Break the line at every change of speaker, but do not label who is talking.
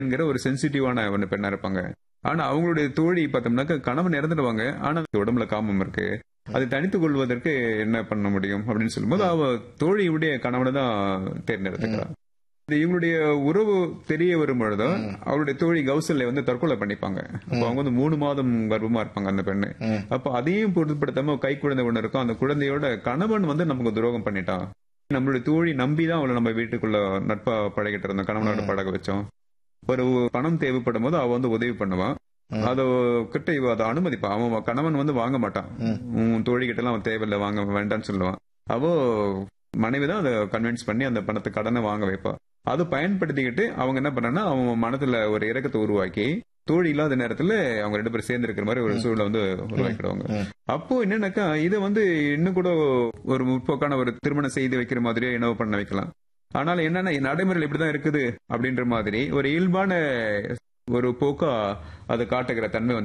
என்கிற ஒரு சென்சிட்டிவான ஒரு பெண்ணா இருப்பாங்க ஆனா அவங்களுடைய தோழி பார்த்தோம்னாக்க கணவன் இறந்துடுவாங்க ஆனா உடம்புல காமம் இருக்கு அதை தனித்துக் கொள்வதற்கு என்ன பண்ண முடியும் அப்படின்னு சொல்லும்போது அவ தோழியுடைய கணவனை தான் தேர்ந்தெடுத்துக்கிறான் இது இவங்களுடைய உறவு தெரிய வரும் பொழுது அவருடைய தோழி கௌசல்ய வந்து தற்கொலை பண்ணிப்பாங்க அப்போ அவங்க வந்து மூணு மாதம் கர்ப்பமா இருப்பாங்க அந்த பெண்ணு அப்ப அதையும் பொருட்படுத்தாம கை குழந்தை ஒண்ணு இருக்கும் அந்த குழந்தையோட கணவன் வந்து நமக்கு துரோகம் பண்ணிட்டான் நம்மளுடைய தோழி நம்பி தான் அவளை நம்ம வீட்டுக்குள்ள நட்பா பழகிட்டு இருந்தோம் கணவனோட பழக வச்சோம் ஒரு பணம் தேவைப்படும் போது அவ வந்து உதவி பண்ணுவான் அத கிட்ட இவ அதை அனுமதிப்பா அவன் கணவன் வந்து வாங்க மாட்டான் உன் தோழி கிட்ட எல்லாம் அவன் தேவையில்லை வாங்க வேண்டாம்னு சொல்லுவான் அவோ மனைவி தான் அதை கன்வின்ஸ் பண்ணி அந்த பணத்தை கடனை வாங்க வைப்பா அதை பயன்படுத்திக்கிட்டு அவங்க என்ன பண்ணாங்கன்னா அவன் மனதுல ஒரு இறக்கத்தை உருவாக்கி தோழி இல்லாத நேரத்துல அவங்க ரெண்டு பேரும் சேர்ந்து இருக்கிற மாதிரி ஒரு சூழலை வந்து உருவாக்கிடுவாங்க அப்போ என்னன்னாக்கா இதை வந்து இன்னும் கூட ஒரு முற்போக்கான ஒரு திருமணம் செய்து வைக்கிற மாதிரியே என்னவோ பண்ண வைக்கலாம் ஆனால் என்னன்னா நடைமுறையில் இப்படிதான் இருக்குது அப்படின்ற மாதிரி ஒரு இயல்பான ஒரு போக்கா அதை காட்டுகிற தன்மை வந்து